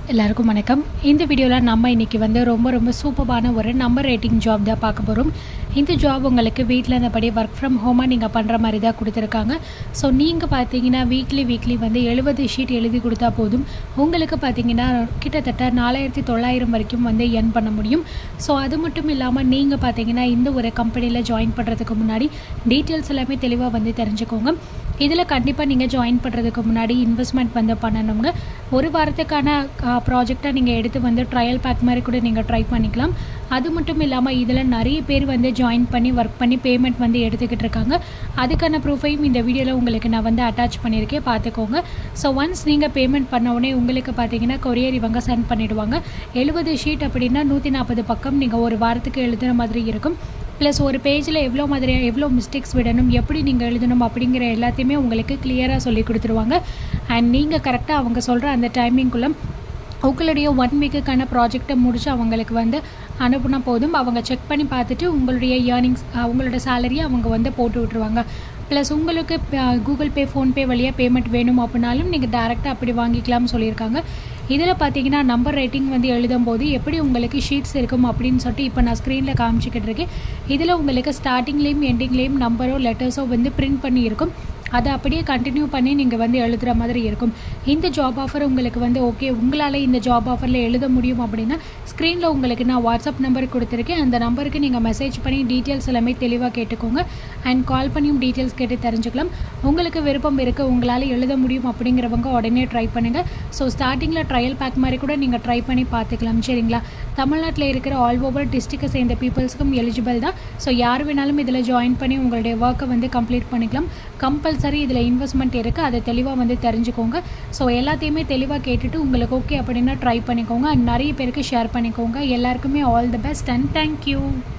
எல்லாருக்கும் வணக்கம் இந்த வீடியோவில் நம்ம இன்றைக்கி வந்து ரொம்ப ரொம்ப சூப்பரான ஒரு நம்பர் ரேட்டிங் ஜாப் தான் பார்க்க போகிறோம் இந்த ஜாப் உங்களுக்கு வீட்டில் இருந்தபடி ஒர்க் ஃப்ரம் ஹோமாக நீங்கள் பண்ணுற மாதிரி தான் கொடுத்துருக்காங்க ஸோ நீங்கள் பார்த்தீங்கன்னா வீக்லி வீக்லி வந்து எழுபது ஷீட் எழுதி கொடுத்தா போதும் உங்களுக்கு பார்த்தீங்கன்னா கிட்டத்தட்ட நாலாயிரத்தி தொள்ளாயிரம் வரைக்கும் வந்து எர்ன் பண்ண முடியும் ஸோ அது மட்டும் இல்லாமல் நீங்கள் பார்த்தீங்கன்னா இந்த ஒரு கம்பெனியில் ஜாயின் பண்ணுறதுக்கு முன்னாடி டீட்டெயில்ஸ் எல்லாமே தெளிவாக வந்து தெரிஞ்சுக்கோங்க இதில் கண்டிப்பாக நீங்கள் ஜாயின் பண்ணுறதுக்கு முன்னாடி இன்வெஸ்ட்மெண்ட் வந்து பண்ணணுங்க ஒரு வாரத்துக்கான ப்ராஜெக்டை நீங்கள் எடுத்து வந்து ட்ரையல் பேக் மாதிரி கூட நீங்கள் ட்ரை பண்ணிக்கலாம் அது மட்டும் இல்லாமல் இதில் நிறைய பேர் வந்து ஜாயின் பண்ணி ஒர்க் பண்ணி பேமெண்ட் வந்து எடுத்துக்கிட்டு இருக்காங்க அதுக்கான ப்ரூஃபையும் இந்த வீடியோவில் உங்களுக்கு நான் வந்து அட்டாச் பண்ணியிருக்கேன் பார்த்துக்கோங்க ஸோ ஒன்ஸ் நீங்கள் பேமெண்ட் பண்ண உடனே உங்களுக்கு பார்த்தீங்கன்னா கொரியர் இவங்க சென்ட் பண்ணிவிடுவாங்க எழுபது ஷீட் அப்படின்னா நூற்றி நாற்பது பக்கம் நீங்கள் ஒரு வாரத்துக்கு எழுதுகிற மாதிரி இருக்கும் ப்ளஸ் ஒரு பேஜில் எவ்வளோ மாதிரி எவ்வளோ மிஸ்டேக்ஸ் விடணும் எப்படி நீங்கள் எழுதணும் அப்படிங்கிற எல்லாத்தையுமே உங்களுக்கு கிளியராக சொல்லி கொடுத்துருவாங்க அண்ட் நீங்கள் கரெக்டாக அவங்க சொல்கிற அந்த டைமிங்குள்ளே உங்களுடைய ஒன் வீக்குக்கான ப்ராஜெக்டை முடித்து அவங்களுக்கு வந்து அனுப்புனா போதும் அவங்க செக் பண்ணி பார்த்துட்டு உங்களுடைய ஏர்னிங்ஸ் உங்களோட சேலரியை அவங்க வந்து போட்டு விட்ருவாங்க ப்ளஸ் உங்களுக்கு கூகுள் பே ஃபோன்பே வழியாக பேமெண்ட் வேணும் அப்படின்னாலும் நீங்கள் டேரெக்டாக அப்படி வாங்கிக்கலாம்னு சொல்லியிருக்காங்க இதில் பார்த்தீங்கன்னா நம்பர் ரேட்டிங் வந்து எழுதும் போது எப்படி உங்களுக்கு ஷீட்ஸ் இருக்கும் அப்படின்னு சொல்லிட்டு இப்போ நான் ஸ்க்ரீனில் காமிச்சிக்கிட்டு இருக்கேன் இதில் உங்களுக்கு ஸ்டார்டிங்லேயும் எண்டிங்லேயும் நம்பரோ லெட்டர்ஸோ வந்து பிரிண்ட் பண்ணி இருக்கும் அதை அப்படியே கண்டினியூ பண்ணி நீங்கள் வந்து எழுதுகிற மாதிரி இருக்கும் இந்த ஜாப் ஆஃபர் உங்களுக்கு வந்து ஓகே உங்களால் இந்த ஜாப் ஆஃபரில் எழுத முடியும் அப்படின்னா ஸ்க்ரீனில் உங்களுக்கு நான் வாட்ஸ்அப் நம்பர் கொடுத்துருக்கேன் அந்த நம்பருக்கு நீங்கள் மெசேஜ் பண்ணி டீட்டெயில்ஸ் எல்லாமே தெளிவாக கேட்டுக்கோங்க அண்ட் கால் பண்ணியும் டீட்டெயில்ஸ் கேட்டு தெரிஞ்சுக்கலாம் உங்களுக்கு விருப்பம் இருக்குது உங்களால் எழுத முடியும் அப்படிங்கிறவங்க உடனே ட்ரை பண்ணுங்கள் ஸோ ஸ்டார்டிங்கில் ட்ரையல் பேக் மாதிரி கூட நீங்கள் ட்ரை பண்ணி பார்த்துக்கலாம் சரிங்களா தமிழ்நாட்டில் இருக்கிற ஆல் ஓவர் டிஸ்ட்ரிக்டை சேர்ந்த பீப்புள்ஸுக்கும் எலிஜிபிள் தான் ஸோ யார் வேணாலும் இதில் ஜாயின் பண்ணி உங்களுடைய ஒர்க்கை வந்து கம்ப்ளீட் பண்ணிக்கலாம் கம்பல்சரி இதில் இன்வெஸ்ட்மெண்ட் இருக்குது அதை தெளிவாக வந்து தெரிஞ்சுக்கோங்க ஸோ எல்லாத்தையுமே தெளிவாக கேட்டுட்டு உங்களுக்கு ஓகே அப்படின்னா ட்ரை பண்ணிக்கோங்க அண்ட் நிறைய பேருக்கு ஷேர் பண்ணிக்கோங்க எல்லாருக்குமே all the best and thank you